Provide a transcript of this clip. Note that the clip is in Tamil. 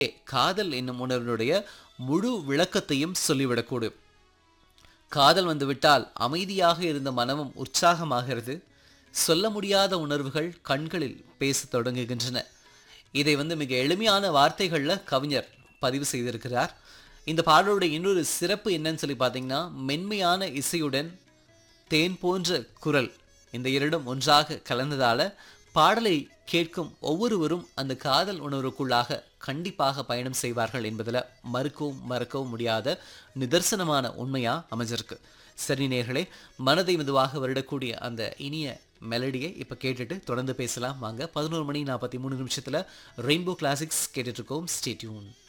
காதல் என்னும் உணர்வினுடைய முழு விளக்கத்தையும் சொல்லிவிடக்கூடும் காதல் வந்துவிட்டால் அமைதியாக இருந்த மனமும் உற்சாகமாகிறது சொல்ல முடியாத உணர்வுகள் கண்களில் பேசத் தொடங்குகின்றன இதை வந்து மிக எளிமையான வார்த்தைகள்ல கவிஞர் பதிவு செய்திருக்கிறார் இந்த பாடலுடைய இன்னொரு சிறப்பு என்னன்னு சொல்லி பார்த்தீங்கன்னா மென்மையான இசையுடன் தேன் போன்ற குரல் இந்த இரண்டும் ஒன்றாக கலந்ததால பாடலை கேட்கும் ஒவ்வொருவரும் அந்த காதல் உணர்வுக்குள்ளாக கண்டிப்பாக பயணம் செய்வார்கள் என்பதில் மறுக்கவும் மறக்கவும் முடியாத நிதர்சனமான உண்மையா அமைஞ்சிருக்கு சரி நேர்களே மனதை மெதுவாக வருடக்கூடிய அந்த இனிய மெலடியை இப்போ கேட்டுட்டு தொடர்ந்து பேசலாம் வாங்க பதினோரு மணி நாற்பத்தி மூணு நிமிஷத்தில் ரெயின்போ கிளாசிக்ஸ் கேட்டுட்டு இருக்கோம் ஸ்டேட்யூன்